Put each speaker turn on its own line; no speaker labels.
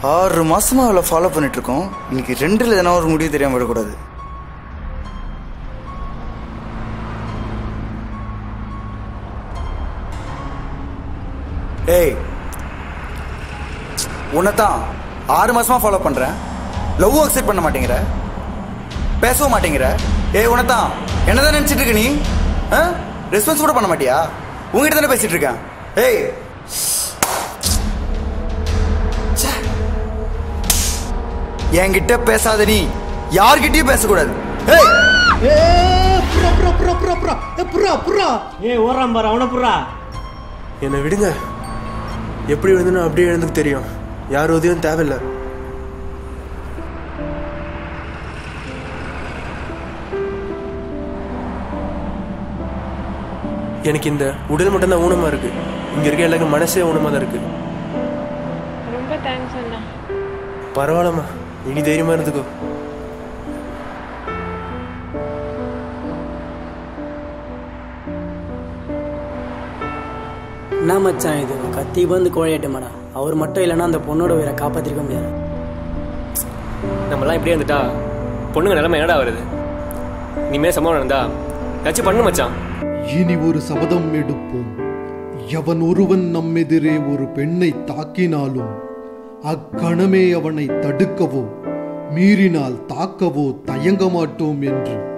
ஆறு மாசமா அவளை ஃபாலோ பண்ணிட்டு இருக்கோம் இன்னைக்கு ரெண்டுல எதனா ஒரு முடிவு தெரியாம விடக்கூடாது ஏய் உன்னைத்தான் ஆறு மாசமா ஃபாலோ பண்றேன் லவ் அக்செப்ட் பண்ண மாட்டேங்கிற பேசவும் மாட்டேங்கிற ஏய் உனத்தான் என்னதான் நினைச்சிட்டு இருக்க நீ ரெஸ்பான்ஸ் கூட பண்ண மாட்டியா உங்ககிட்ட தானே பேசிட்டு இருக்கேன் ஏய் ச்சே. என்கிட்ட பேசாத நீ யார்கிட்டயும் பேசக்கூடாது ஏய்
ஏய் ஓடுறான் பாரு அவனை புறா
என்னை விடுங்க எப்படி எழுந்தணும் அப்படியே எழுந்துக்கு தெரியும் யார் உதவியும் தேவையில்லை எனக்கு இந்த உடல் மட்டும்தான் ஊனமா இருக்கு இங்க இருக்க எல்லாருக்கும் மனசே ஊனமா தான் இருக்கு
ரொம்ப தேங்க்ஸ் அண்ணா
பரவாயில்லம்மா இனி தைரியமா இருந்துக்கோ
என்ன மச்சான் இது கத்தி வந்து கோழையாட்டுமாடா அவர் மட்டும் இல்லைன்னா அந்த பொண்ணோட உயிரை காப்பாத்திருக்க முடியாது
நம்மலாம் இப்படியே இருந்துட்டா பொண்ணுங்க நிலைமை என்னடா வருது இனிமே சம்பவம் நடந்தா ஏதாச்சும் பண்ணு மச்சான்
இனி ஒரு சபதம் எடுப்போம் எவன் ஒருவன் நம்மெதிரே ஒரு பெண்ணை தாக்கினாலும் அக்கணமே அவனை தடுக்கவோ மீறினால் தாக்கவோ தயங்க மாட்டோம் என்று